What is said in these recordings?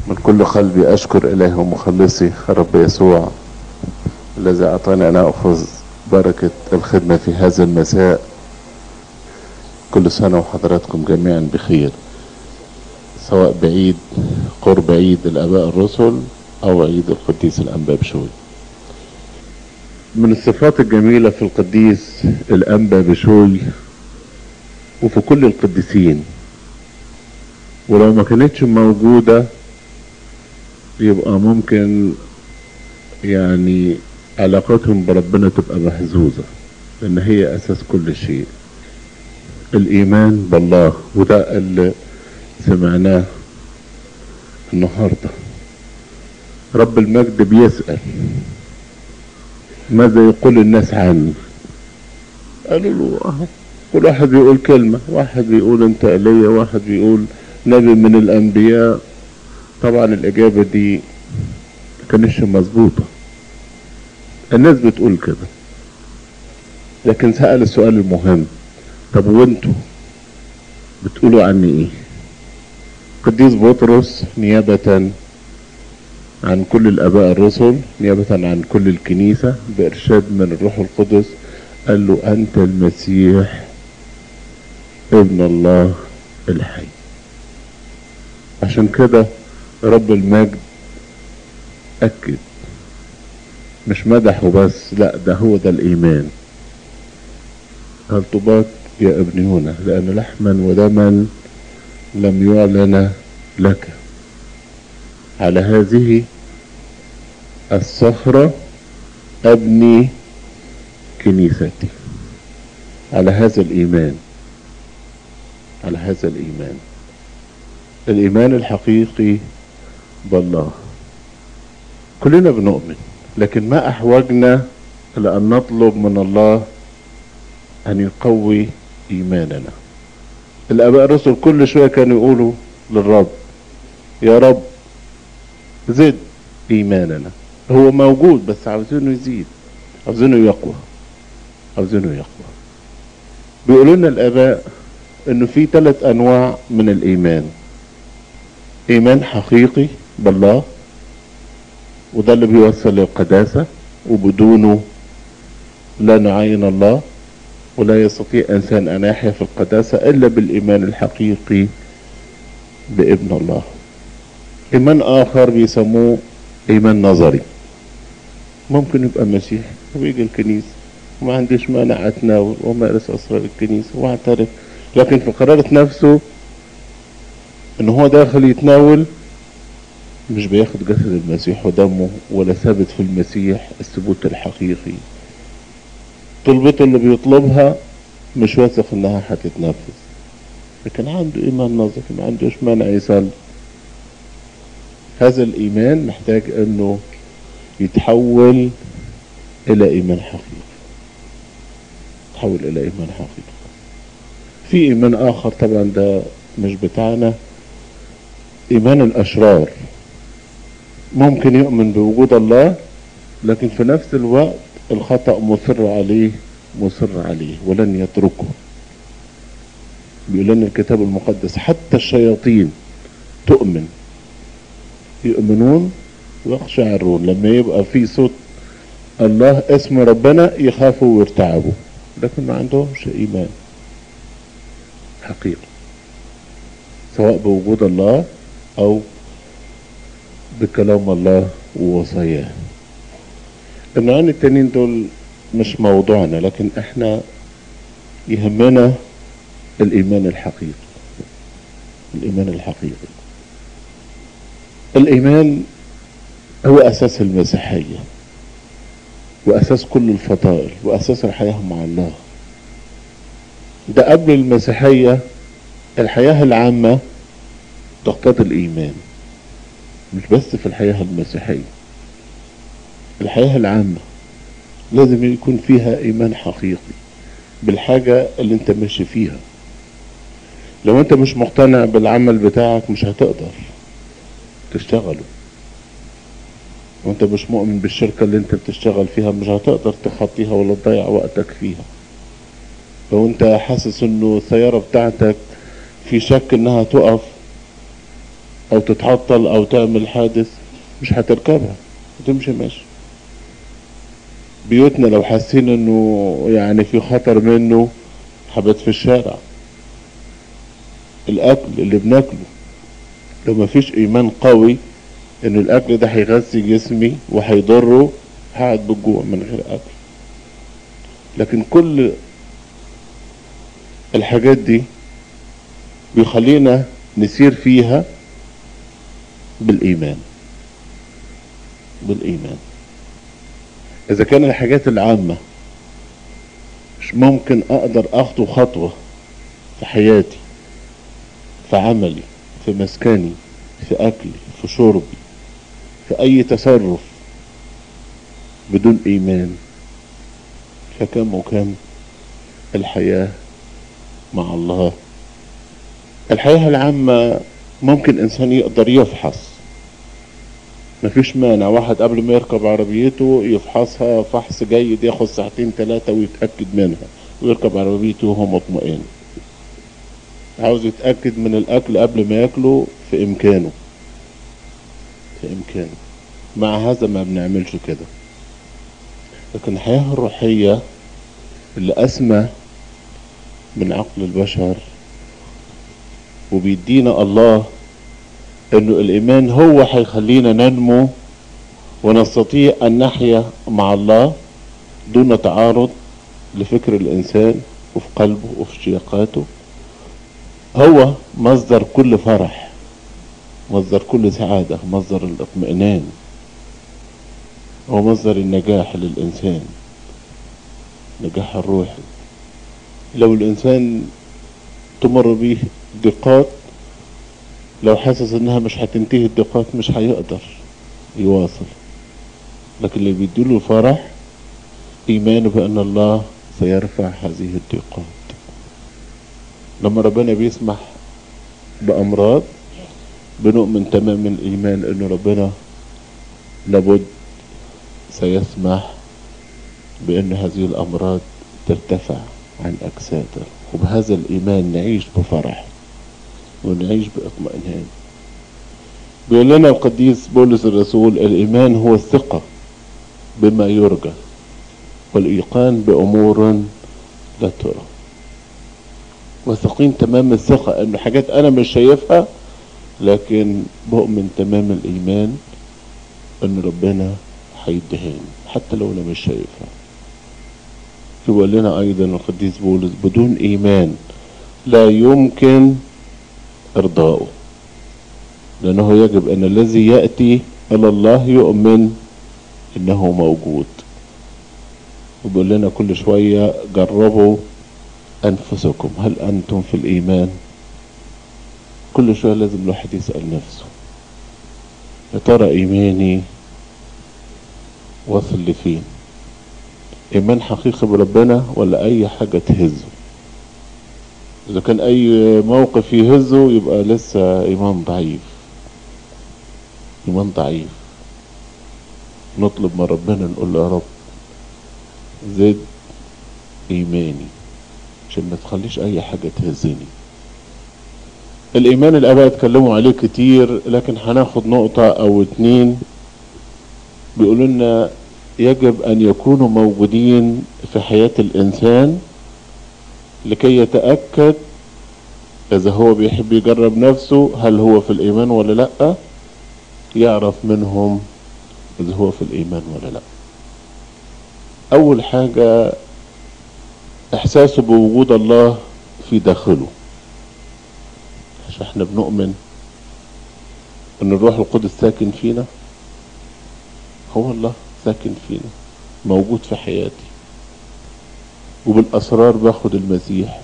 من كل قلبي أشكر إله ومخلصي رب يسوع الذي أعطاني أن أخذ بركة الخدمة في هذا المساء كل سنة وحضراتكم جميعا بخير سواء بعيد قرب عيد الآباء الرسل أو عيد القديس الأنبا بشوي من الصفات الجميلة في القديس الأنبا بشوي وفي كل القديسين ولو ما كانتش موجودة يبقى ممكن يعني علاقتهم بربنا تبقى مهزوزة لأن هي أساس كل شيء الإيمان بالله وده اللي سمعناه النهاردة رب المجد بيسأل ماذا يقول الناس عني قالوا له أهو كل واحد بيقول كلمة واحد بيقول انت ايليا واحد بيقول نبي من الانبياء طبعا الاجابة دي كانش مظبوطة الناس بتقول كده لكن سأل السؤال المهم طب وانتوا بتقولوا عني ايه قديس بطرس نيابة عن كل الاباء الرسل نيابة عن كل الكنيسة بارشاد من الروح القدس قال له انت المسيح ابن الله الحي عشان كده رب المجد اكد مش مدحه بس لا ده هو ده الايمان قال طباك يا ابن هنا لان لحما ودما لم يعلن لك على هذه الصخرة ابني كنيستي على هذا الايمان على هذا الايمان الايمان الحقيقي بالله كلنا بنؤمن لكن ما احوجنا لان نطلب من الله ان يقوي ايماننا الاباء الرسل كل شويه كانوا يقولوا للرب يا رب زد ايماننا هو موجود بس عاوزينه يزيد عاوزينه يقوى عاوزينه يقوى بيقولوا لنا الاباء انه في ثلاث انواع من الايمان ايمان حقيقي بالله وده اللي بيوصل للقداسة وبدونه لا نعين الله ولا يستطيع انسان ان يحيا في القداسة الا بالايمان الحقيقي بابن الله ايمان اخر بيسموه ايمان نظري ممكن يبقى مسيح ويجي الكنيسة وما عنديش مانع اتناول ومارس اسرار الكنيسة واعترف لكن في قرارة نفسه ان هو داخل يتناول مش بياخد جسد المسيح ودمه ولا ثابت في المسيح الثبوت الحقيقي طلبته اللي بيطلبها مش واثق انها هتتنفذ لكن عنده ايمان نظري ما عندوش مانع يصلي هذا الايمان محتاج انه يتحول الى ايمان حقيقي يتحول الى ايمان حقيقي في ايمان اخر طبعا ده مش بتاعنا ايمان الاشرار ممكن يؤمن بوجود الله لكن في نفس الوقت الخطأ مصر عليه مصر عليه ولن يتركه بيقول لنا الكتاب المقدس حتى الشياطين تؤمن يؤمنون ويخشعرون لما يبقى في صوت الله اسم ربنا يخافوا ويرتعبوا لكن ما عندهمش ايمان حقيقي سواء بوجود الله او بكلام الله ووصاياه النوعين التانيين دول مش موضوعنا لكن احنا يهمنا الايمان الحقيقي الايمان الحقيقي الايمان هو اساس المسيحية واساس كل الفضائل واساس الحياة مع الله ده قبل المسيحية الحياة العامة تقتضي الايمان مش بس في الحياة المسيحية الحياة العامة لازم يكون فيها ايمان حقيقي بالحاجة اللي انت ماشي فيها لو انت مش مقتنع بالعمل بتاعك مش هتقدر تشتغله وانت مش مؤمن بالشركة اللي انت بتشتغل فيها مش هتقدر تخطيها ولا تضيع وقتك فيها لو انت حاسس انه السيارة بتاعتك في شك انها تقف او تتعطل او تعمل حادث مش هتركبها وتمشي ماشي بيوتنا لو حاسين انه يعني في خطر منه حبت في الشارع الاكل اللي بناكله لو ما فيش ايمان قوي ان الاكل ده هيغذي جسمي وهيضره هقعد بالجوع من غير اكل لكن كل الحاجات دي بيخلينا نسير فيها بالايمان بالايمان اذا كان الحاجات العامة مش ممكن اقدر اخطو خطوة في حياتي في عملي في مسكني في اكلي في شربي في اي تصرف بدون ايمان فكم وكم الحياة مع الله الحياة العامة ممكن انسان يقدر يفحص مفيش مانع واحد قبل ما يركب عربيته يفحصها فحص جيد ياخد ساعتين ثلاثة ويتأكد منها ويركب عربيته وهو مطمئن عاوز يتأكد من الأكل قبل ما ياكله في إمكانه في إمكانه مع هذا ما بنعملش كده لكن الحياة الروحية اللي أسمى من عقل البشر وبيدينا الله انه الايمان هو هيخلينا ننمو ونستطيع ان نحيا مع الله دون تعارض لفكر الانسان وفي قلبه وفي اشتياقاته هو مصدر كل فرح مصدر كل سعادة مصدر الاطمئنان هو مصدر النجاح للإنسان نجاح الروحي لو الإنسان تمر به ضيقات لو حاسس انها مش هتنتهي الضيقات مش هيقدر يواصل لكن اللي بيديله الفرح ايمانه بان الله سيرفع هذه الضيقات لما ربنا بيسمح بامراض بنؤمن تمام الايمان ان ربنا لابد سيسمح بان هذه الامراض ترتفع عن اجسادنا وبهذا الايمان نعيش بفرح ونعيش باطمئنان بيقول لنا القديس بولس الرسول الايمان هو الثقة بما يرجى والايقان بامور لا ترى واثقين تمام الثقة انه حاجات انا مش شايفها لكن بؤمن تمام الايمان ان ربنا هيدهاني حتى لو انا مش شايفها يقول لنا ايضا القديس بولس بدون ايمان لا يمكن ارضاؤه لانه يجب ان الذي يأتي الى الله يؤمن انه موجود وبيقول لنا كل شوية جربوا انفسكم هل انتم في الايمان كل شوية لازم الواحد يسأل نفسه يا ترى ايماني واصل لفين ايمان حقيقي بربنا ولا اي حاجة تهزه اذا كان اي موقف يهزه يبقى لسه ايمان ضعيف ايمان ضعيف نطلب من ربنا نقول له يا رب زد ايماني عشان ما تخليش اي حاجة تهزني الايمان الاباء اتكلموا عليه كتير لكن هناخد نقطة او اتنين بيقولوا لنا يجب ان يكونوا موجودين في حياة الانسان لكي يتأكد اذا هو بيحب يجرب نفسه هل هو في الايمان ولا لا يعرف منهم اذا هو في الايمان ولا لا اول حاجة احساسه بوجود الله في داخله عشان احنا بنؤمن ان الروح القدس ساكن فينا هو الله ساكن فينا موجود في حياتي وبالاسرار باخد المسيح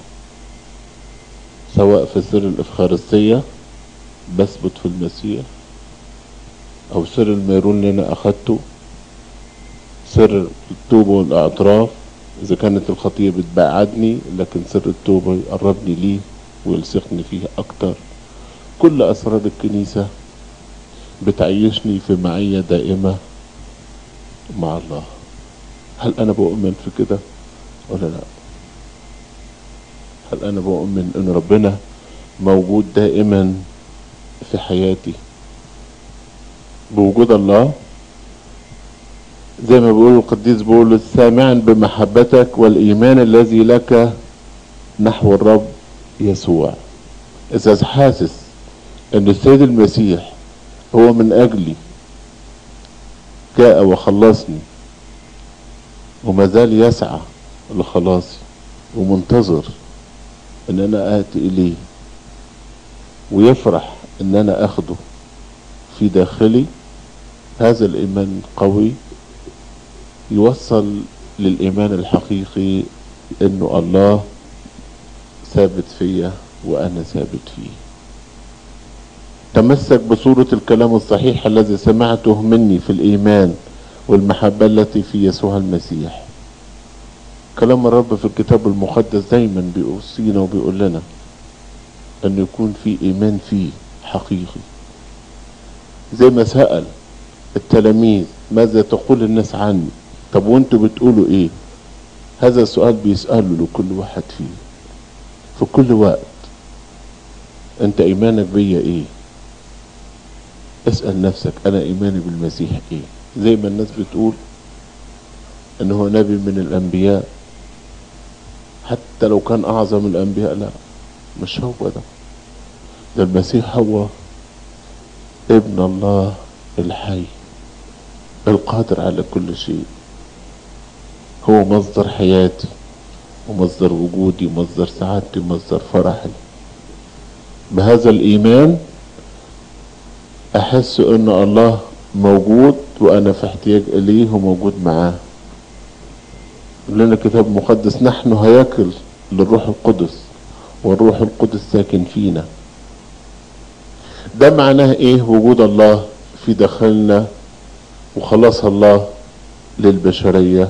سواء في سر الافخارستية بثبت في المسيح او سر الميرون اللي انا اخدته سر التوبة والاعتراف اذا كانت الخطية بتبعدني لكن سر التوبة يقربني ليه ويلصقني فيه اكتر كل اسرار الكنيسة بتعيشني في معية دائمة مع الله هل انا بؤمن في كده ولا لا هل انا بؤمن ان ربنا موجود دائما في حياتي بوجود الله زي ما بيقول القديس بولس سامعا بمحبتك والإيمان الذي لك نحو الرب يسوع إذا حاسس أن السيد المسيح هو من أجلي جاء وخلصني وما زال يسعى لخلاصي ومنتظر ان انا اتي اليه ويفرح ان انا اخده في داخلي هذا الايمان قوي يوصل للايمان الحقيقي انه الله ثابت فيا وانا ثابت فيه تمسك بصورة الكلام الصحيح الذي سمعته مني في الايمان والمحبة التي في يسوع المسيح كلام الرب في الكتاب المقدس دايما بيوصينا وبيقول لنا ان يكون في ايمان فيه حقيقي زي ما سأل التلاميذ ماذا تقول الناس عني طب وانتوا بتقولوا ايه هذا السؤال بيسأله لكل واحد فيه في كل وقت انت ايمانك بيا ايه اسأل نفسك انا ايماني بالمسيح ايه زي ما الناس بتقول ان هو نبي من الانبياء حتى لو كان اعظم الانبياء لا مش هو ده ده المسيح هو ابن الله الحي القادر على كل شيء هو مصدر حياتي ومصدر وجودي ومصدر سعادتي ومصدر فرحي بهذا الايمان احس ان الله موجود وانا في احتياج اليه وموجود معاه لنا كتاب مقدس نحن هياكل للروح القدس والروح القدس ساكن فينا ده معناه ايه وجود الله في داخلنا وخلاص الله للبشرية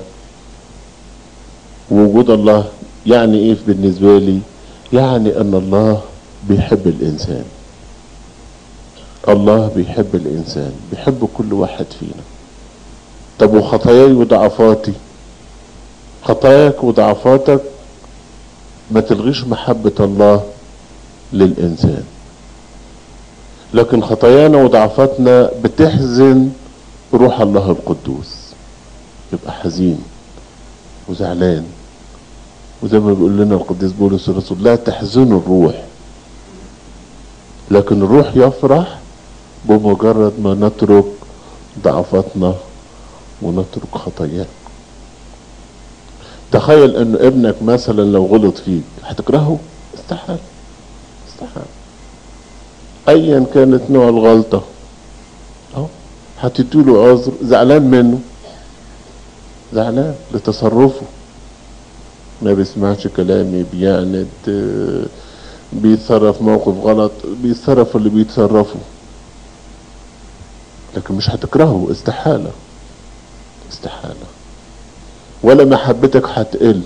وجود الله يعني ايه بالنسبة لي يعني ان الله بيحب الانسان الله بيحب الانسان بيحب كل واحد فينا طب وخطاياي وضعفاتي خطاياك وضعفاتك ما تلغيش محبة الله للإنسان لكن خطايانا وضعفاتنا بتحزن روح الله القدوس يبقى حزين وزعلان وزي ما بيقول لنا القديس بولس الرسول لا تحزنوا الروح لكن الروح يفرح بمجرد ما نترك ضعفاتنا ونترك خطايانا تخيل ان ابنك مثلا لو غلط فيك هتكرهه استحال استحال ايا كانت نوع الغلطة اهو هتديله عذر زعلان منه زعلان لتصرفه ما بيسمعش كلامي بيعند بيتصرف موقف غلط بيتصرف اللي بيتصرفه لكن مش هتكرهه استحالة استحالة ولا محبتك هتقل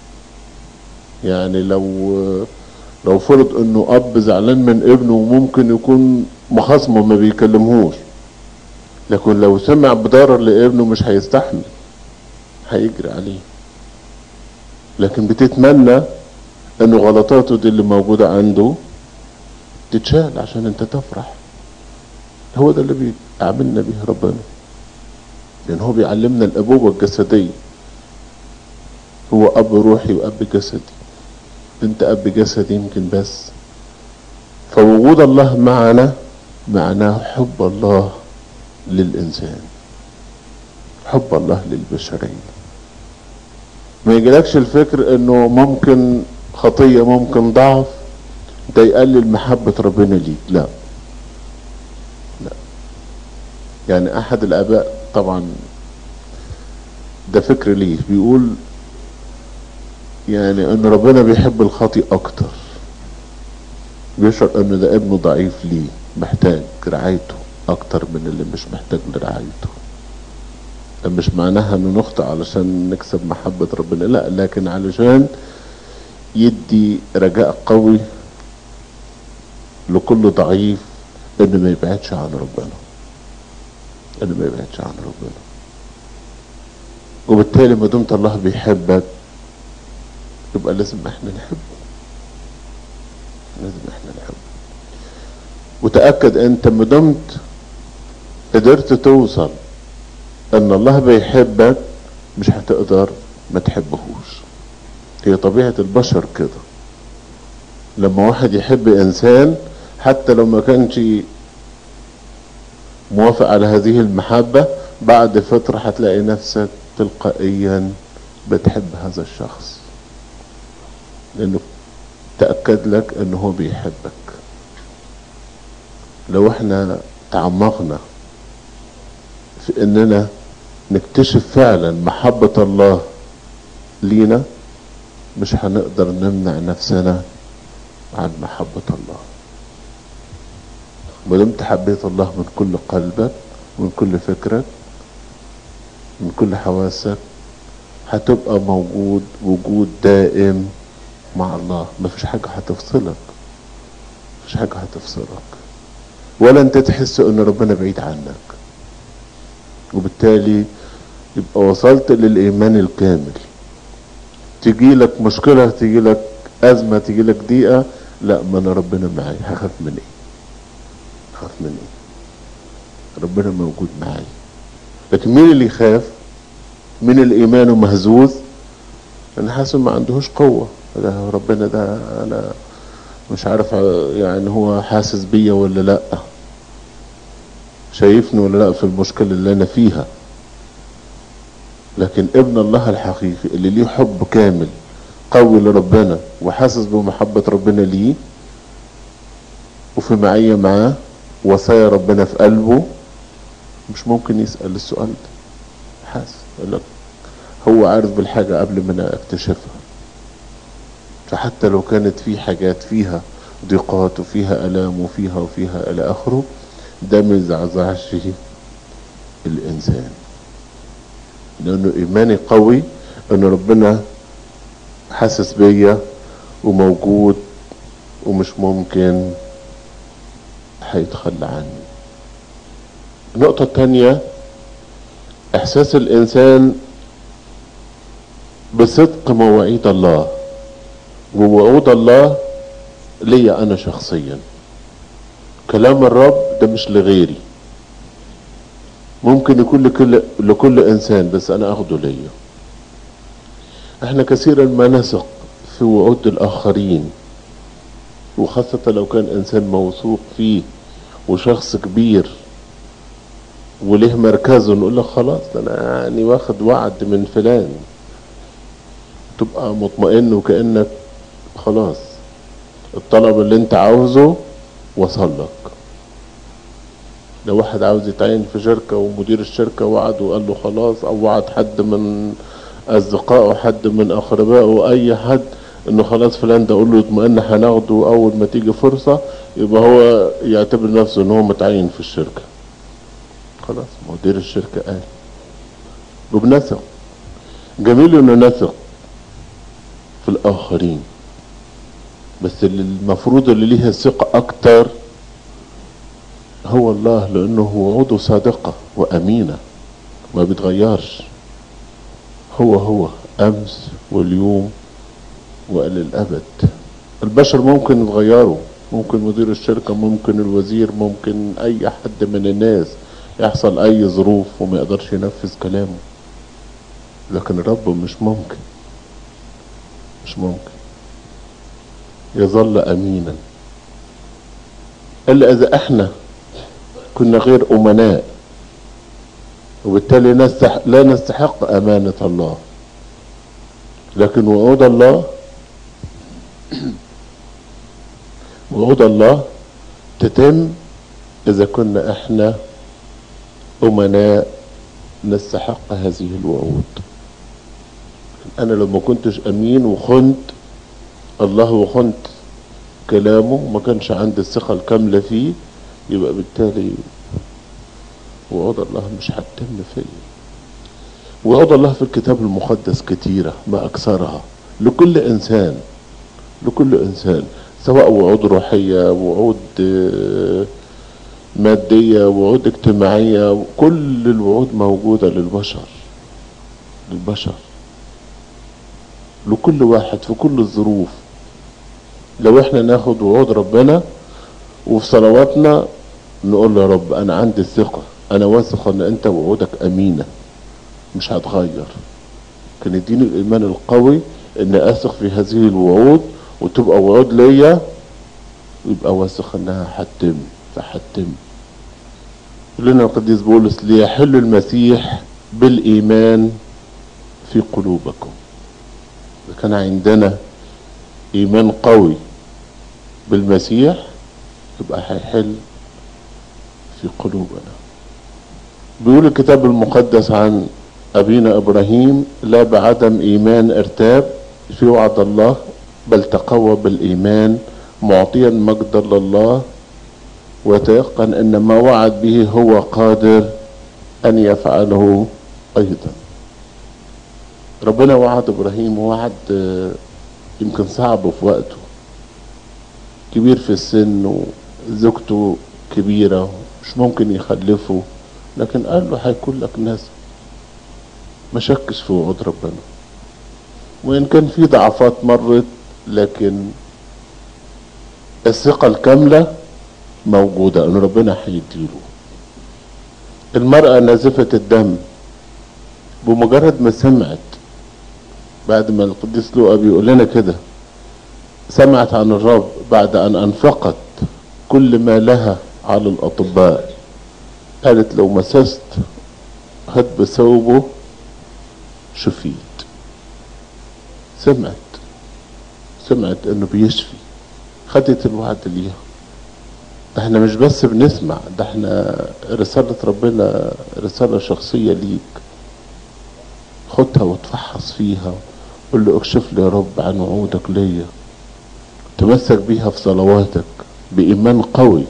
يعني لو لو فرض انه اب زعلان من ابنه وممكن يكون مخاصمه ما بيكلمهوش لكن لو سمع بضرر لابنه مش هيستحمل هيجري عليه لكن بتتمنى انه غلطاته دي اللي موجودة عنده تتشال عشان انت تفرح هو ده اللي بيعملنا بيه ربنا لان هو بيعلمنا الابوة الجسدية هو اب روحي واب جسدي انت اب جسدي يمكن بس فوجود الله معنا معناه حب الله للانسان حب الله للبشرية ما يجيلكش الفكر انه ممكن خطية ممكن ضعف ده يقلل محبة ربنا ليك لا لا يعني احد الاباء طبعا ده فكر ليه بيقول يعني ان ربنا بيحب الخاطي اكتر بيشعر ان ده ابنه ضعيف ليه محتاج رعايته اكتر من اللي مش محتاج لرعايته مش معناها انه نخطئ علشان نكسب محبة ربنا لا لكن علشان يدي رجاء قوي لكل ضعيف انه ما يبعدش عن ربنا انه ما يبعدش عن ربنا وبالتالي ما دمت الله بيحبك يبقى لازم احنا نحبه لازم احنا نحبه وتأكد انت مدمت قدرت توصل ان الله بيحبك مش هتقدر ما تحبهوش هي طبيعة البشر كده لما واحد يحب انسان حتى لو ما كانش موافق على هذه المحبة بعد فترة هتلاقي نفسك تلقائيا بتحب هذا الشخص لانه تأكد لك انه هو بيحبك لو احنا تعمقنا في اننا نكتشف فعلا محبة الله لينا مش هنقدر نمنع نفسنا عن محبة الله ما دمت حبيت الله من كل قلبك من كل فكرك من كل حواسك هتبقى موجود وجود دائم مع الله مفيش حاجة هتفصلك مفيش حاجة هتفصلك ولا انت تحس ان ربنا بعيد عنك وبالتالي يبقى وصلت للايمان الكامل تجي لك مشكلة تجي لك ازمة تجي لك ضيقة لا ما انا ربنا معايا هخاف من ايه هخاف من ايه ربنا موجود معايا لكن مين اللي يخاف مين اللي ايمانه مهزوز انا حاسس ما عندهوش قوة ده ربنا ده انا مش عارف يعني هو حاسس بيا ولا لا شايفني ولا لا في المشكلة اللي انا فيها لكن ابن الله الحقيقي اللي ليه حب كامل قوي لربنا وحاسس بمحبة ربنا ليه وفي معية معاه وصايا ربنا في قلبه مش ممكن يسأل السؤال ده حاسس لك هو عارف بالحاجة قبل ما انا اكتشفها فحتى لو كانت في حاجات فيها ضيقات وفيها الام وفيها وفيها الى اخره ده ما يزعزعش الانسان لانه ايماني قوي ان ربنا حاسس بيا وموجود ومش ممكن هيتخلى عني النقطة التانية احساس الانسان بصدق مواعيد الله ووعود الله ليا انا شخصيا كلام الرب ده مش لغيري ممكن يكون لكل, لكل انسان بس انا اخده ليا احنا كثيرا ما نثق في وعود الاخرين وخاصة لو كان انسان موثوق فيه وشخص كبير وله مركزه نقول لك خلاص ده انا يعني واخد وعد من فلان تبقى مطمئن وكأنك خلاص الطلب اللي انت عاوزه وصل لك لو واحد عاوز يتعين في شركة ومدير الشركة وعد وقال له خلاص او وعد حد من اصدقائه حد من اقربائه اي حد انه خلاص فلان ده اقول له اطمئن هناخده اول ما تيجي فرصة يبقى هو يعتبر نفسه ان هو متعين في الشركة خلاص مدير الشركة قال وبنثق جميل انه نثق في الاخرين بس اللي المفروض اللي ليها ثقة اكتر هو الله لانه وعوده صادقة وامينة ما بيتغيرش هو هو امس واليوم والى الابد البشر ممكن يتغيروا ممكن مدير الشركة ممكن الوزير ممكن اي حد من الناس يحصل اي ظروف وما يقدرش ينفذ كلامه لكن الرب مش ممكن مش ممكن يظل امينا الا اذا احنا كنا غير امناء وبالتالي نستحق لا نستحق امانة الله لكن وعود الله وعود الله تتم اذا كنا احنا امناء نستحق هذه الوعود انا لو ما كنتش امين وخنت الله وخنت كلامه ما كانش عندي الثقة الكاملة فيه يبقى بالتالي وعود الله مش هتتم فيا وعود الله في الكتاب المقدس كتيرة ما أكثرها لكل إنسان لكل إنسان سواء وعود روحية وعود مادية وعود اجتماعية كل الوعود موجودة للبشر للبشر لكل واحد في كل الظروف لو احنا ناخد وعود ربنا وفي صلواتنا نقول له يا رب انا عندي ثقة انا واثق ان انت وعودك امينة مش هتغير كان يديني الايمان القوي ان اثق في هذه الوعود وتبقى وعود ليا ويبقى واثق انها هتتم فهتتم يقول لنا القديس بولس ليحل المسيح بالايمان في قلوبكم إذا كان عندنا ايمان قوي بالمسيح يبقى هيحل في قلوبنا بيقول الكتاب المقدس عن أبينا إبراهيم لا بعدم إيمان ارتاب في وعد الله بل تقوى بالإيمان معطيا مجدا لله وتيقن أن ما وعد به هو قادر أن يفعله أيضا ربنا وعد إبراهيم وعد يمكن صعب في وقته كبير في السن وزوجته كبيرة مش ممكن يخلفه لكن قال له هيكون لك ناس ما شكش في وعود ربنا وإن كان في ضعفات مرت لكن الثقة الكاملة موجودة إن ربنا هيديله المرأة نازفة الدم بمجرد ما سمعت بعد ما القديس لوقا بيقول لنا كده سمعت عن الرب بعد أن أنفقت كل ما لها على الأطباء قالت لو مسست خد بثوبه شفيت سمعت سمعت انه بيشفي خدت الوعد ليها ده احنا مش بس بنسمع ده احنا رسالة ربنا رسالة شخصية ليك خدها وتفحص فيها قل له اكشف لي يا رب عن وعودك ليا تمسك بيها في صلواتك بإيمان قوي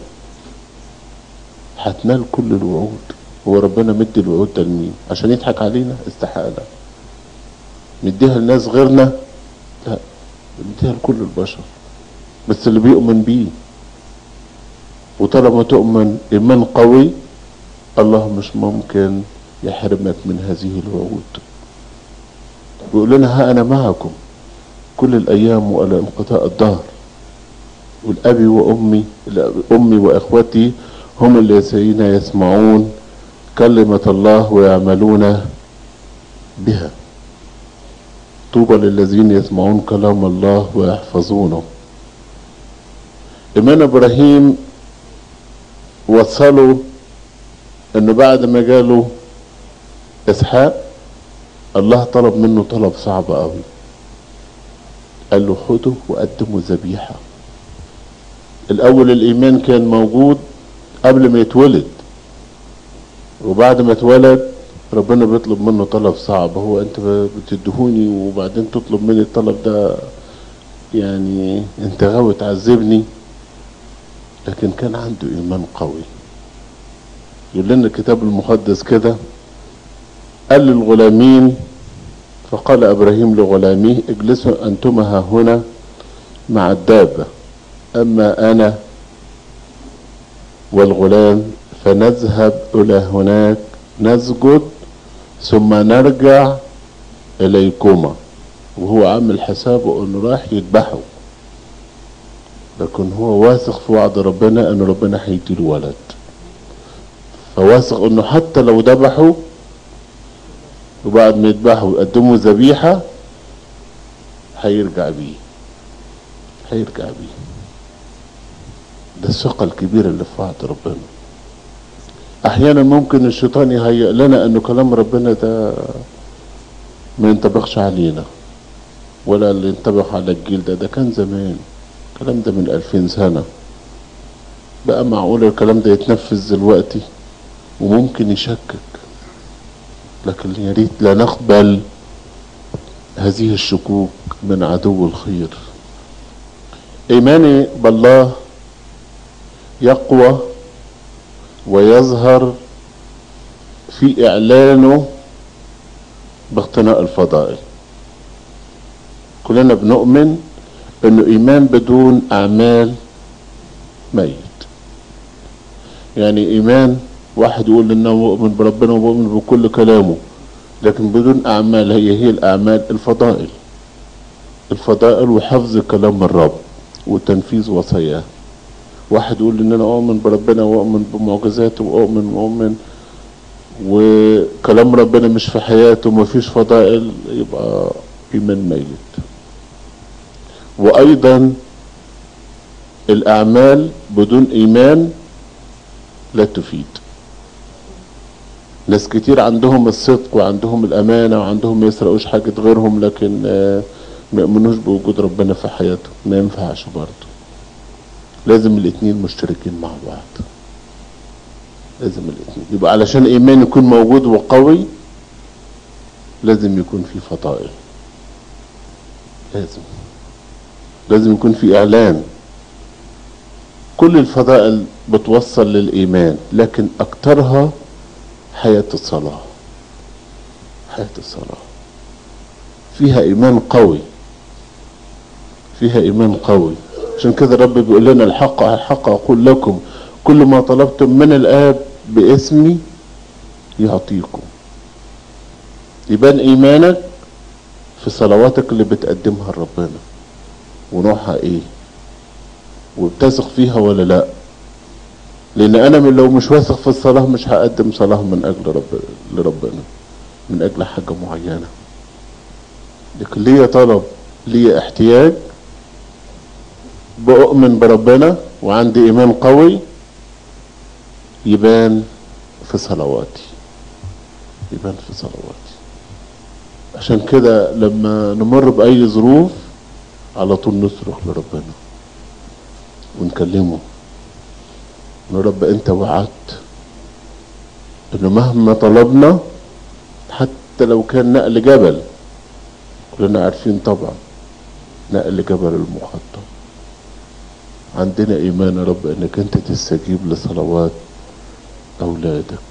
هتنال كل الوعود هو ربنا مدي الوعود ده لمين عشان يضحك علينا استحالة مديها لناس غيرنا لا مديها لكل البشر بس اللي بيؤمن بيه وطالما تؤمن إيمان قوي الله مش ممكن يحرمك من هذه الوعود بيقول لنا ها أنا معكم كل الأيام وإلى انقضاء الدهر والأبي وأمي أمي وإخوتي هم الذين يسمعون كلمة الله ويعملون بها طوبى للذين يسمعون كلام الله ويحفظونه إيمان إبراهيم وصلوا إنه بعد ما جاله إسحاق الله طلب منه طلب صعب قوي قال له خده وقدمه ذبيحة الأول الإيمان كان موجود قبل ما يتولد وبعد ما اتولد ربنا بيطلب منه طلب صعب هو انت بتدهوني وبعدين تطلب مني الطلب ده يعني انت غاوي تعذبني لكن كان عنده ايمان قوي يقول لنا الكتاب المقدس كده قال للغلامين فقال ابراهيم لغلاميه اجلسوا انتما ها هنا مع الدابه اما انا والغلام فنذهب الى هناك نسجد ثم نرجع اليكما وهو عامل حسابه انه راح يذبحه لكن هو واثق في وعد ربنا ان ربنا هيديله ولد فواثق انه حتى لو ذبحه وبعد ما يذبحوا يقدموا ذبيحة هيرجع بيه هيرجع بيه ده الثقة الكبيرة اللي في وعد ربنا احيانا ممكن الشيطان يهيئ لنا انه كلام ربنا ده ما ينطبقش علينا ولا اللي ينطبق على الجيل ده ده كان زمان الكلام ده من ألفين سنة بقى معقول الكلام ده يتنفذ دلوقتي وممكن يشكك لكن يا ريت لا نقبل هذه الشكوك من عدو الخير ايماني بالله يقوى ويظهر في اعلانه باقتناء الفضائل كلنا بنؤمن انه ايمان بدون اعمال ميت يعني ايمان واحد يقول انه مؤمن بربنا ومؤمن بكل كلامه لكن بدون اعمال هي هي الاعمال الفضائل الفضائل وحفظ كلام الرب وتنفيذ وصاياه واحد يقول ان انا اؤمن بربنا واؤمن بمعجزاته واؤمن واؤمن وكلام ربنا مش في حياته ومفيش فضائل يبقى ايمان ميت وايضا الاعمال بدون ايمان لا تفيد ناس كتير عندهم الصدق وعندهم الامانه وعندهم ما يسرقوش حاجه غيرهم لكن آه، ما يؤمنوش بوجود ربنا في حياتهم ما ينفعش برضه لازم الاتنين مشتركين مع بعض لازم الاتنين يبقى علشان ايمان يكون موجود وقوي لازم يكون في فضائل لازم لازم يكون في اعلان كل الفضائل بتوصل للايمان لكن اكترها حياة الصلاة حياة الصلاة فيها ايمان قوي فيها ايمان قوي عشان كده الرب بيقول لنا الحق الحق اقول لكم كل ما طلبتم من الاب باسمي يعطيكم يبان ايمانك في صلواتك اللي بتقدمها لربنا ونوعها ايه وبتثق فيها ولا لا لان انا من لو مش واثق في الصلاه مش هقدم صلاه من اجل رب لربنا من اجل حاجه معينه لكن ليا طلب ليا احتياج بؤمن بربنا وعندي ايمان قوي يبان في صلواتي يبان في صلواتي عشان كده لما نمر بأي ظروف على طول نصرخ لربنا ونكلمه يا رب انت وعدت انه مهما طلبنا حتى لو كان نقل جبل كلنا عارفين طبعا نقل جبل المخطط عندنا ايمان يا رب انك انت تستجيب لصلوات اولادك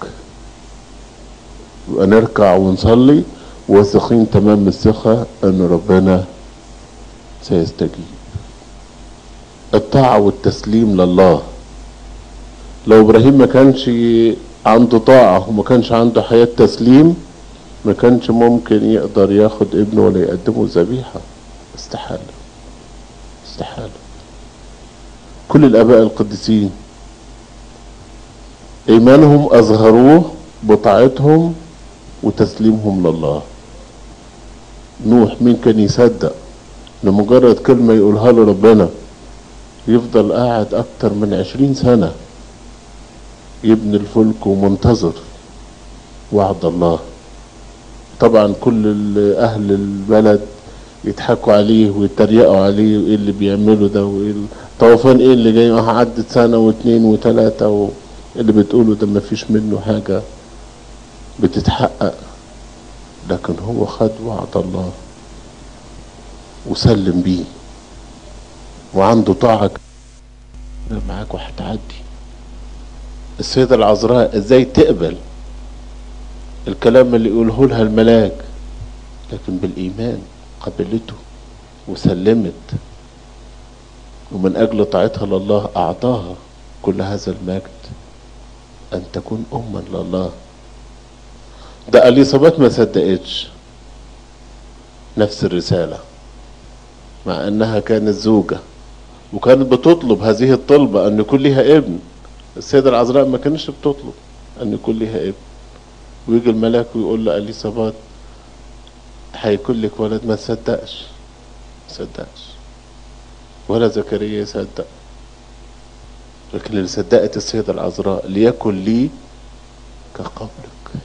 يبقى نركع ونصلي واثقين تمام الثقة ان ربنا سيستجيب الطاعة والتسليم لله لو ابراهيم ما كانش عنده طاعة وما كانش عنده حياة تسليم ما كانش ممكن يقدر ياخد ابنه ولا يقدمه ذبيحة استحالة استحالة كل الاباء القديسين ايمانهم اظهروه بطاعتهم وتسليمهم لله نوح مين كان يصدق لمجرد كلمة يقولها له ربنا يفضل قاعد اكتر من عشرين سنة يبني الفلك ومنتظر وعد الله طبعا كل ال- اهل البلد يضحكوا عليه ويتريقوا عليه وايه اللي بيعمله ده وايه ال- طوفان ايه اللي جاي اه عدت سنة واتنين وتلاتة و... اللي بتقوله ده مفيش منه حاجة بتتحقق لكن هو خد وعد الله وسلم بيه وعنده طاعة أنا معاك وهتعدي السيدة العذراء ازاي تقبل الكلام اللي يقوله لها الملاك لكن بالإيمان قبلته وسلمت ومن أجل طاعتها لله أعطاها كل هذا المجد أن تكون أما لله ده اليصابات ما صدقتش نفس الرسالة مع أنها كانت زوجة وكانت بتطلب هذه الطلبة أن يكون لها ابن السيدة العذراء ما كانتش بتطلب أن يكون لها ابن ويجي الملاك ويقول له اليصابات هيكون لك ولد ما تصدقش ما صدقش ولا زكريا يصدق لكن اللي صدقت السيدة العذراء ليكن لي كقولك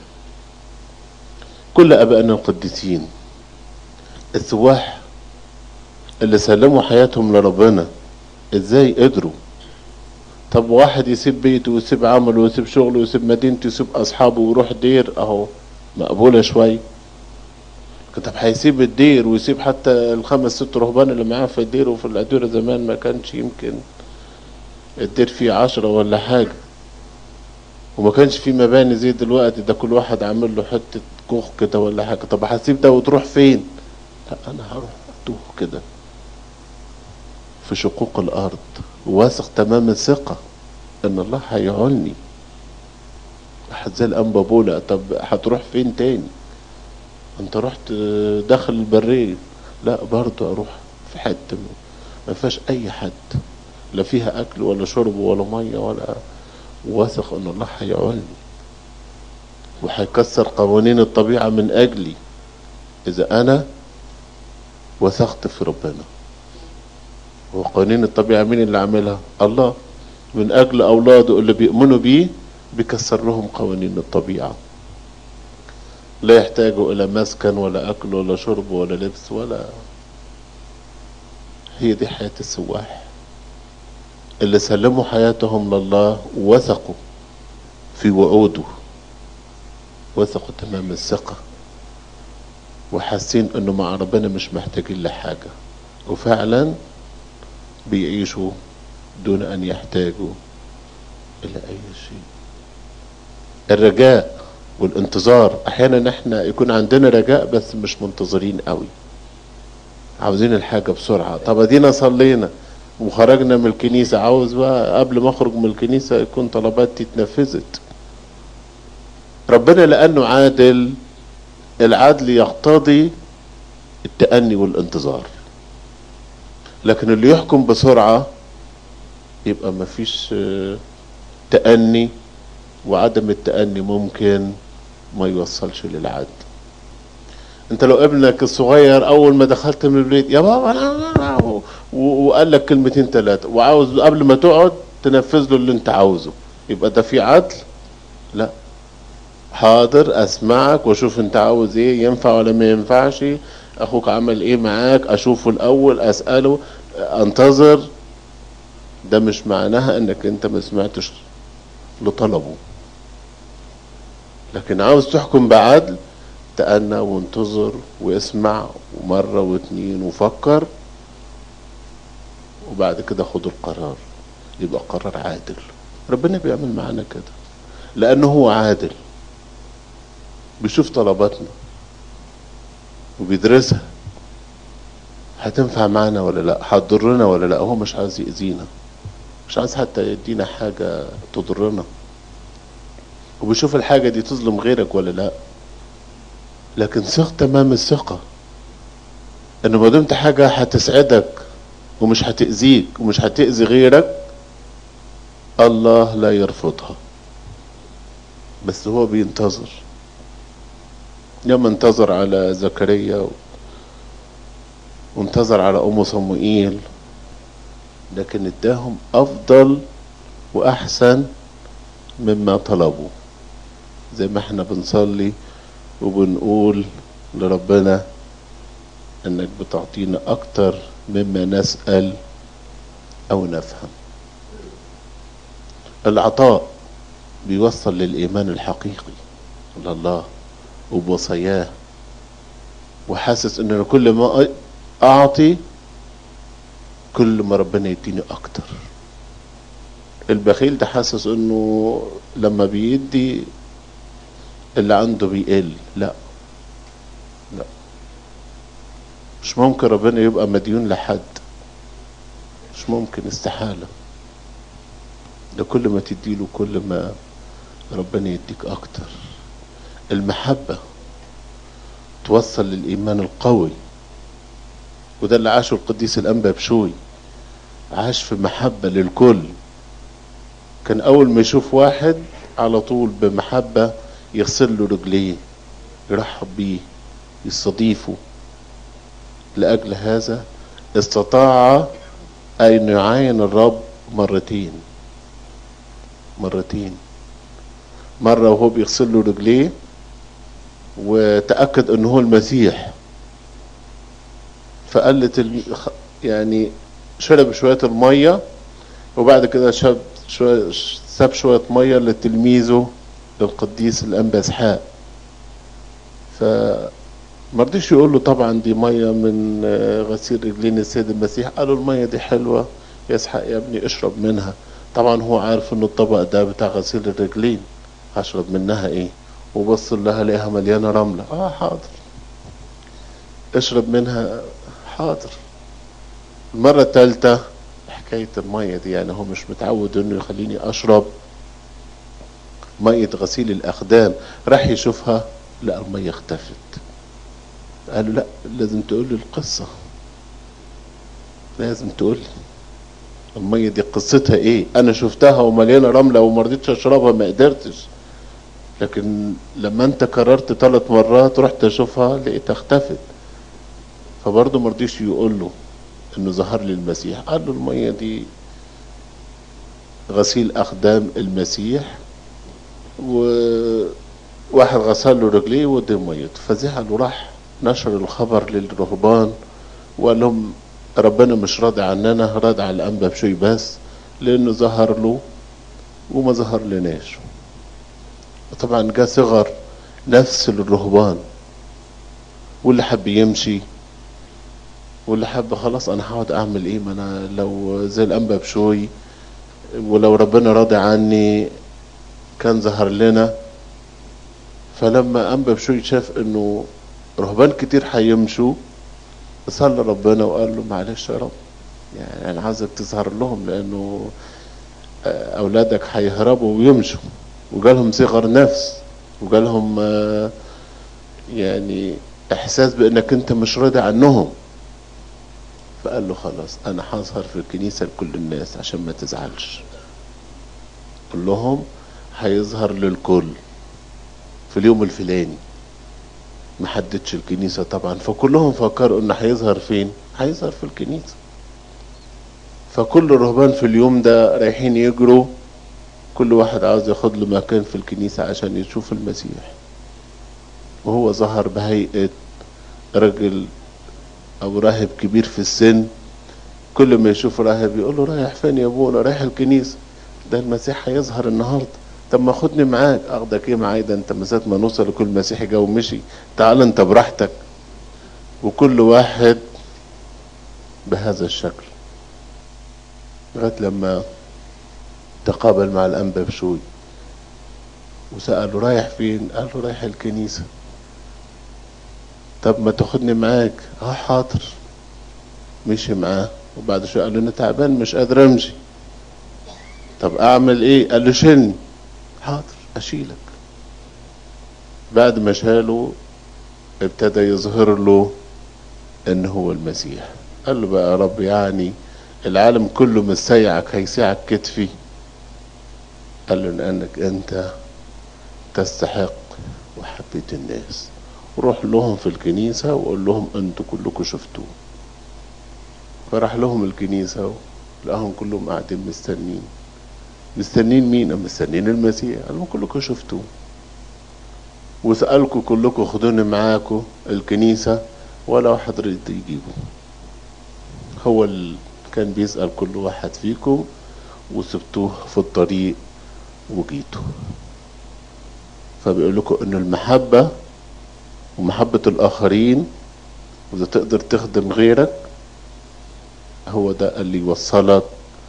كل أبائنا القديسين السواح اللي سلموا حياتهم لربنا ازاي قدروا طب واحد يسيب بيته ويسيب عمله ويسيب شغله ويسيب مدينته ويسيب اصحابه ويروح دير اهو مقبولة شوي طب هيسيب الدير ويسيب حتى الخمس ست رهبان اللي معاه في الدير وفي الأديرة زمان ما كانش يمكن الدير فيه عشرة ولا حاجة وما كانش فيه مباني زي دلوقتي ده كل واحد عامل له حتة كوخ كده ولا حاجة طب هسيب ده وتروح فين لا انا هروح اتوه كده في شقوق الارض واثق تمام الثقة ان الله هيعولني واحد زي الانبا بولا طب هتروح فين تاني انت رحت داخل البرية لا برضه اروح في حتة ما فيهاش اي حد لا فيها اكل ولا شرب ولا ميه ولا واثق ان الله هيعولني وهيكسر قوانين الطبيعه من اجلي اذا انا وثقت في ربنا وقوانين الطبيعه مين اللي عاملها الله من اجل اولاده اللي بيؤمنوا بيه بيكسر لهم قوانين الطبيعه لا يحتاجوا الى مسكن ولا اكل ولا شرب ولا لبس ولا هي دي حياه السواح اللي سلموا حياتهم لله وثقوا في وعوده وثقوا تمام الثقة وحاسين انه مع ربنا مش محتاجين لحاجة وفعلا بيعيشوا دون ان يحتاجوا الى اي شيء الرجاء والانتظار احيانا احنا يكون عندنا رجاء بس مش منتظرين قوي عاوزين الحاجة بسرعة طب ادينا صلينا وخرجنا من الكنيسة عاوز بقى قبل ما اخرج من الكنيسة يكون طلباتي اتنفذت ربنا لانه عادل العدل يقتضي التأني والانتظار لكن اللي يحكم بسرعة يبقى مفيش تأني وعدم التأني ممكن ما يوصلش للعدل انت لو ابنك الصغير اول ما دخلت من البيت يا بابا أنا وقال لك كلمتين ثلاثة وعاوز قبل ما تقعد تنفذ له اللي انت عاوزه يبقى ده في عدل لا حاضر اسمعك واشوف انت عاوز ايه ينفع ولا ما ينفعش اخوك عمل ايه معاك اشوفه الاول اسأله انتظر ده مش معناها انك انت ما سمعتش لطلبه لكن عاوز تحكم بعدل تأنى وانتظر واسمع ومرة واتنين وفكر وبعد كده خد القرار يبقى قرار عادل ربنا بيعمل معانا كده لأنه هو عادل بيشوف طلباتنا وبيدرسها هتنفع معانا ولا لا هتضرنا ولا لا هو مش عايز يأذينا مش عايز حتى يدينا حاجة تضرنا وبيشوف الحاجة دي تظلم غيرك ولا لا لكن ثق تمام الثقة ان ما دمت حاجة هتسعدك ومش هتأذيك ومش هتأذي غيرك الله لا يرفضها بس هو بينتظر يوم انتظر على زكريا وانتظر على أم صموئيل لكن اداهم أفضل وأحسن مما طلبوا زي ما احنا بنصلي وبنقول لربنا انك بتعطينا اكتر مما نسأل او نفهم العطاء بيوصل للايمان الحقيقي لله وبوصاياه وحاسس ان أنا كل ما اعطي كل ما ربنا يديني اكتر البخيل ده حاسس انه لما بيدي اللي عنده بيقل لا لا مش ممكن ربنا يبقى مديون لحد مش ممكن استحالة ده كل ما تديله كل ما ربنا يديك اكتر المحبة توصل للإيمان القوي وده اللي عاشه القديس الأنبا بشوي عاش في محبة للكل كان أول ما يشوف واحد على طول بمحبة يغسل له رجليه يرحب بيه يستضيفه لأجل هذا استطاع أن يعاين الرب مرتين مرتين مرة وهو بيغسل له رجليه وتأكد أنه هو المسيح فقال لتلمي... يعني شرب شوية المية وبعد كده شرب شوية ساب شوية مية لتلميذه القديس الأنبا إسحاق فمرضيش يقول له طبعا دي مية من غسيل رجلين السيد المسيح قالوا المية دي حلوة يا إسحاق يا ابني اشرب منها طبعا هو عارف ان الطبق ده بتاع غسيل الرجلين هشرب منها ايه وبص لها لقاها مليانة رملة اه حاضر اشرب منها حاضر المرة الثالثة حكاية المية دي يعني هو مش متعود انه يخليني اشرب مية غسيل الاقدام راح يشوفها لقى المية اختفت قالوا لا لازم تقول لي القصة لازم تقول لي المية دي قصتها ايه انا شفتها ومليانة رملة وما رضيتش اشربها ما قدرتش لكن لما انت كررت ثلاث مرات رحت اشوفها لقيتها اختفت فبرضه ما رضيش يقول له انه ظهر لي المسيح قال له المية دي غسيل اقدام المسيح وواحد غسل له رجليه ودي ميته فزعل وراح نشر الخبر للرهبان وقال لهم ربنا مش راضي عننا راضي على الانبا بشوي بس لانه ظهر له وما ظهر لناش طبعا جاء صغر نفس للرهبان واللي حب يمشي واللي حب خلاص انا هقعد اعمل ايه ما انا لو زي الانبا بشوي ولو ربنا راضي عني كان ظهر لنا فلما انبا بشوي شاف انه رهبان كتير هيمشوا صلى ربنا وقال له معلش يا رب يعني انا عايزك تظهر لهم لانه اولادك هيهربوا ويمشوا وجالهم صغر نفس وجالهم يعني احساس بانك انت مش راضي عنهم فقال له خلاص انا هظهر في الكنيسة لكل الناس عشان ما تزعلش كلهم هيظهر للكل في اليوم الفلاني ما حددش الكنيسة طبعا فكلهم فكروا انه هيظهر فين هيظهر في الكنيسة فكل الرهبان في اليوم ده رايحين يجروا كل واحد عاوز ياخد له مكان في الكنيسة عشان يشوف المسيح وهو ظهر بهيئة رجل او راهب كبير في السن كل ما يشوف راهب يقول له رايح فين يا ابونا رايح الكنيسة ده المسيح هيظهر النهارده طب ما خدني معاك اخدك ايه معايا ده انت مسات ما نوصل لكل مسيحي جا ومشي تعال انت براحتك وكل واحد بهذا الشكل لغايه لما تقابل مع الانبا بشوي وسأله رايح فين قال له رايح الكنيسة طب ما تاخدني معاك اه حاضر مشي معاه وبعد شوية قال له انا تعبان مش قادر امشي طب اعمل ايه قال له شيلني حاضر اشيلك بعد ما شاله ابتدى يظهر له ان هو المسيح قال له بقى يا رب يعني العالم كله مسيعك هيسيعك كتفي قال له لانك انت تستحق وحبيت الناس وروح لهم في الكنيسة وقول لهم انتوا كلكم شفتوه فراح لهم الكنيسة لقاهم كلهم قاعدين مستنين مستنين مين مستنين المسيح قال لهم كلكم شفتوه وسألكم كلكم خدوني معاكم الكنيسة ولا واحد رد يجيبه هو اللي كان بيسأل كل واحد فيكم وسبتوه في الطريق وجيتوا فبيقول لكم ان المحبة ومحبة الاخرين واذا تقدر تخدم غيرك هو ده اللي يوصلك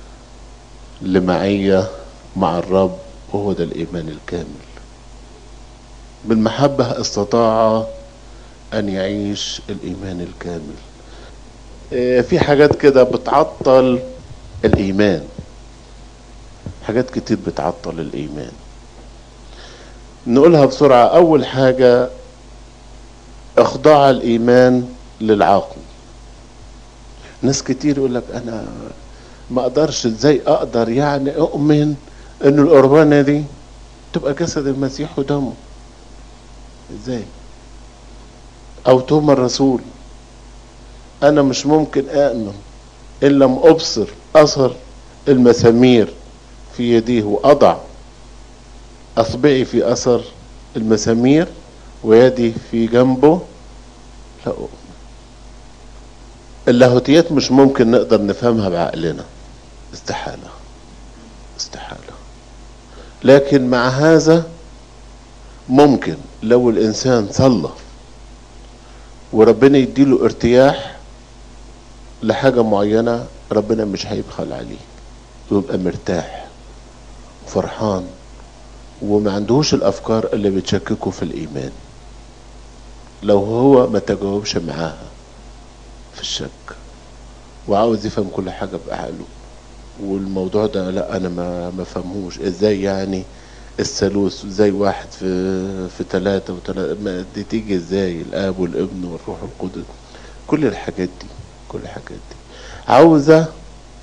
لمعية مع الرب وهو ده الايمان الكامل بالمحبة استطاع ان يعيش الايمان الكامل في حاجات كده بتعطل الايمان حاجات كتير بتعطل الايمان نقولها بسرعة اول حاجة اخضاع الايمان للعقل ناس كتير يقول لك انا ما اقدرش ازاي اقدر يعني اؤمن ان القربانة دي تبقى جسد المسيح ودمه ازاي او توم الرسول انا مش ممكن اؤمن ان لم ابصر اثر المسامير في يديه واضع اصبعي في اثر المسامير ويدي في جنبه لا أؤمن اللاهوتيات مش ممكن نقدر نفهمها بعقلنا استحالة استحالة لكن مع هذا ممكن لو الانسان صلى وربنا يديله ارتياح لحاجة معينة ربنا مش هيبخل عليه ويبقى مرتاح وفرحان وما عندهوش الافكار اللي بتشككه في الايمان لو هو ما تجاوبش معاها في الشك وعاوز يفهم كل حاجة بعقله والموضوع ده لا انا ما ما فهمهوش ازاي يعني الثالوث ازاي واحد في في ثلاثة وثلاثة دي تيجي ازاي الاب والابن والروح القدس كل الحاجات دي كل الحاجات دي عاوزة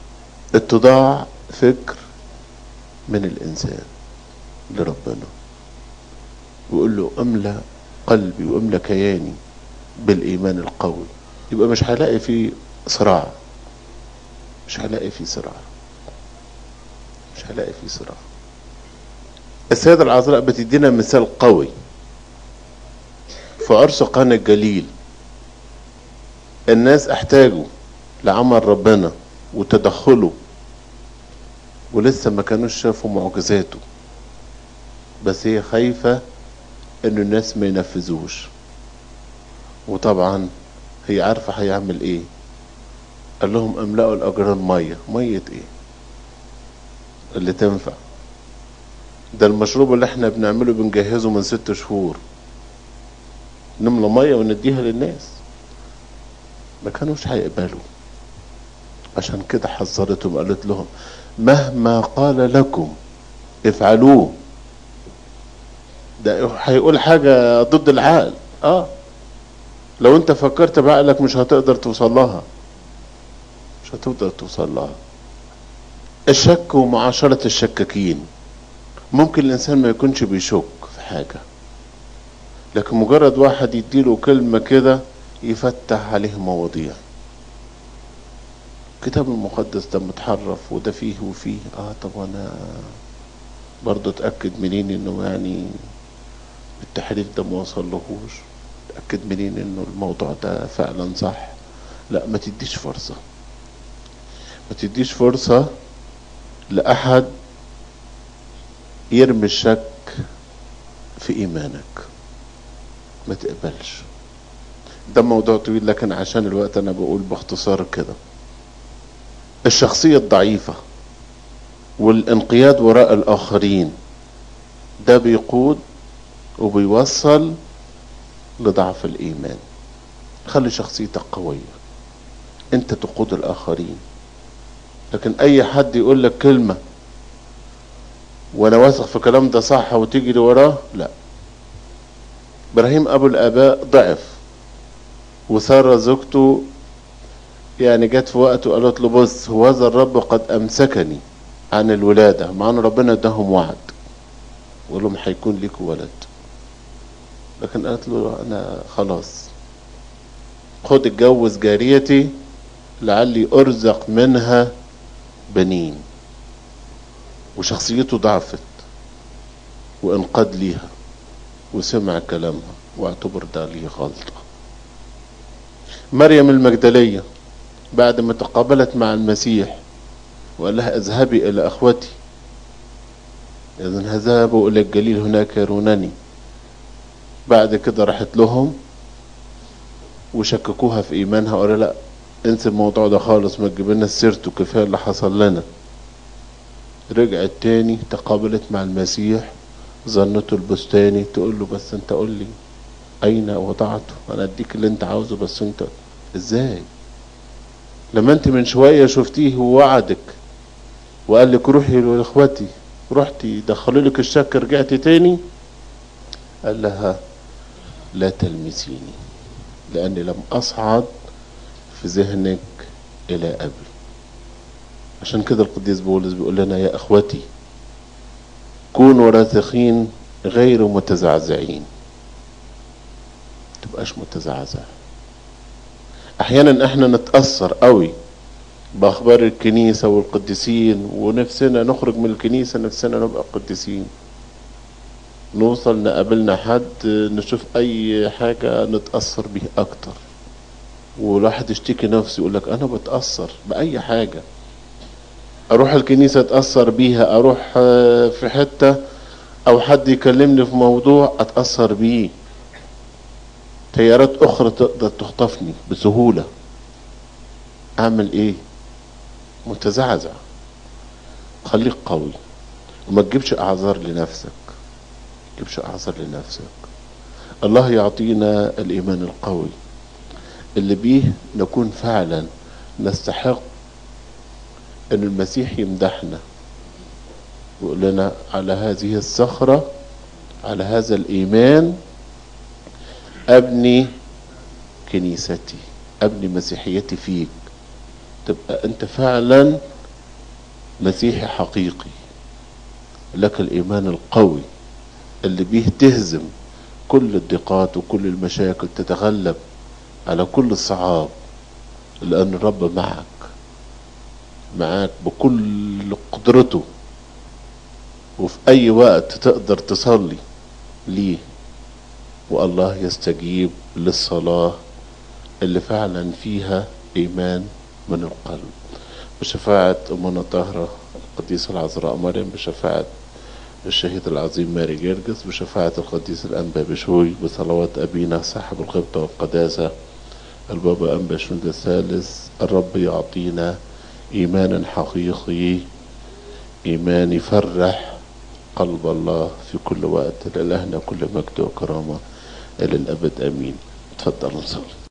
اتضاع فكر من الإنسان لربنا ويقول له املى قلبي واملى كياني بالإيمان القوي يبقى مش هلاقي فيه صراع مش هلاقي فيه صراع مش هلاقي فيه صراع السيدة العذراء بتدينا مثال قوي في عرس قانا الجليل الناس احتاجوا لعمل ربنا وتدخله ولسه ما كانوش شافوا معجزاته بس هي خايفة ان الناس ما ينفذوش وطبعا هي عارفة هيعمل ايه قال لهم املأوا الاجران مية مية ايه اللي تنفع ده المشروب اللي احنا بنعمله بنجهزه من ست شهور نملى مية ونديها للناس ما كانوش هيقبلوا عشان كده حذرتهم قالت لهم مهما قال لكم افعلوه ده هيقول حاجة ضد العقل اه لو انت فكرت بعقلك مش هتقدر توصل لها مش هتقدر توصل لها الشك ومعاشرة الشكاكين ممكن الانسان ما يكونش بيشك في حاجة لكن مجرد واحد يديله كلمة كده يفتح عليه مواضيع الكتاب المقدس ده متحرف وده فيه وفيه اه طب انا برضه اتاكد منين انه يعني التحريف ده ما وصلهوش اتاكد منين انه الموضوع ده فعلا صح لا ما تديش فرصه ما تديش فرصه لاحد يرمي الشك في ايمانك ما تقبلش ده موضوع طويل لكن عشان الوقت انا بقول باختصار كده الشخصية الضعيفة والانقياد وراء الآخرين ده بيقود وبيوصل لضعف الإيمان خلي شخصيتك قوية انت تقود الآخرين لكن أي حد يقول لك كلمة وأنا واثق في الكلام ده صح وتجري وراه لا إبراهيم أبو الآباء ضعف وسارة زوجته يعني جت في وقت وقالت له بص هو هذا الرب قد امسكني عن الولاده مع ان ربنا اداهم وعد وقال لهم هيكون ليك ولد لكن قالت له انا خلاص خد اتجوز جاريتي لعلي ارزق منها بنين وشخصيته ضعفت وانقاد ليها وسمع كلامها واعتبر ده ليه غلطه مريم المجدليه بعد ما تقابلت مع المسيح وقال لها اذهبي الى اخوتي اذا ذهبوا الى الجليل هناك يرونني بعد كده راحت لهم وشككوها في ايمانها وقالوا لا انسى الموضوع ده خالص ما تجيب لنا سيرته كفايه اللي حصل لنا رجعت تاني تقابلت مع المسيح ظنته البستاني تقول له بس انت قول لي اين وضعته انا اديك اللي انت عاوزه بس انت ازاي لما انت من شوية شفتيه ووعدك وقال لك روحي لاخواتي رحتي دخلوا لك الشك رجعتي تاني قال لها لا تلمسيني لاني لم اصعد في ذهنك الى ابي عشان كده القديس بولس بيقول لنا يا اخوتي كونوا راسخين غير متزعزعين تبقاش متزعزع احيانا احنا نتاثر قوي باخبار الكنيسه والقديسين ونفسنا نخرج من الكنيسه نفسنا نبقى قديسين نوصل نقابلنا حد نشوف اي حاجه نتاثر بيه اكتر والواحد يشتكي نفسه يقول لك انا بتاثر باي حاجه اروح الكنيسه اتاثر بيها اروح في حته او حد يكلمني في موضوع اتاثر بيه تيارات اخرى تقدر تخطفني بسهولة اعمل ايه متزعزع خليك قوي وما تجيبش اعذار لنفسك ما تجيبش اعذار لنفسك الله يعطينا الايمان القوي اللي بيه نكون فعلا نستحق ان المسيح يمدحنا ويقول لنا على هذه الصخرة على هذا الايمان ابني كنيستي ابني مسيحيتي فيك تبقى انت فعلا مسيحي حقيقي لك الإيمان القوي اللي بيه تهزم كل الضيقات وكل المشاكل تتغلب على كل الصعاب لأن الرب معك معاك بكل قدرته وفي أي وقت تقدر تصلي ليه والله يستجيب للصلاة اللي فعلا فيها إيمان من القلب بشفاعة أمنا طاهرة القديسة العذراء مريم بشفاعة الشهيد العظيم ماري جرجس بشفاعة القديس الأنبا بشوي بصلوات أبينا صاحب الخبطة والقداسة البابا أنبا شنود الثالث الرب يعطينا إيمانا حقيقي إيمان يفرح قلب الله في كل وقت لإلهنا كل مجد وكرامة إلى الأبد آمين تفضلوا نصلي